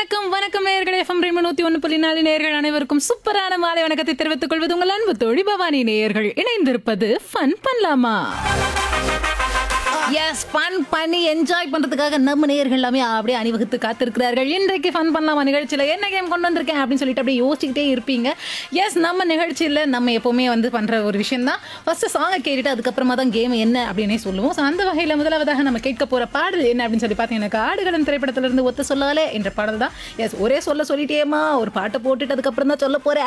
வணக்கம் வணக்கம் நேயர்களே எஃப்எம் ரெண்டு நூத்தி ஒன்று புள்ளி நாலு நேயர்கள் அனைவருக்கும் சூப்பரான மாலை வணக்கத்தை தெரிவித்துக் கொள்வது உங்கள் அன்பு தோழி பவானி நேயர்கள் இணைந்திருப்பது ஃபன் பண்ணலாமா எஸ் ஃபன் பண்ணி என்ஜாய் பண்றதுக்காக நம்ம நேயர்கள் எல்லாமே அப்படியே அணிவகுத்து காத்திருக்கிறார்கள் இன்றைக்கு ஃபன் பண்ணலாமா நிகழ்ச்சியில் என்ன கேம் கொண்டு வந்திருக்கேன் அப்படின்னு சொல்லிட்டு அப்படியே யோசிச்சுக்கிட்டே இருப்பீங்க எஸ் நம்ம நிகழ்ச்சியில் நம்ம எப்பவுமே வந்து பண்ற ஒரு விஷயம் தான் ஃபர்ஸ்ட் சாங்கை கேட்டுட்டு அதுக்கப்புறமா தான் கேம் என்ன அப்படின்னே சொல்லுவோம் ஸோ அந்த வகையில் முதலாவதாக நம்ம கேட்க போற பாடல் என்ன அப்படின்னு சொல்லி பார்த்தீங்கன்னா ஆடுகளன் திரைப்படத்திலிருந்து ஒத்த சொல்லாலே என்ற பாடல் தான் எஸ் ஒரே சொல்ல சொல்லிட்டேமா ஒரு பாட்டை போட்டுட்டு அதுக்கப்புறம் தான் சொல்ல போறேன்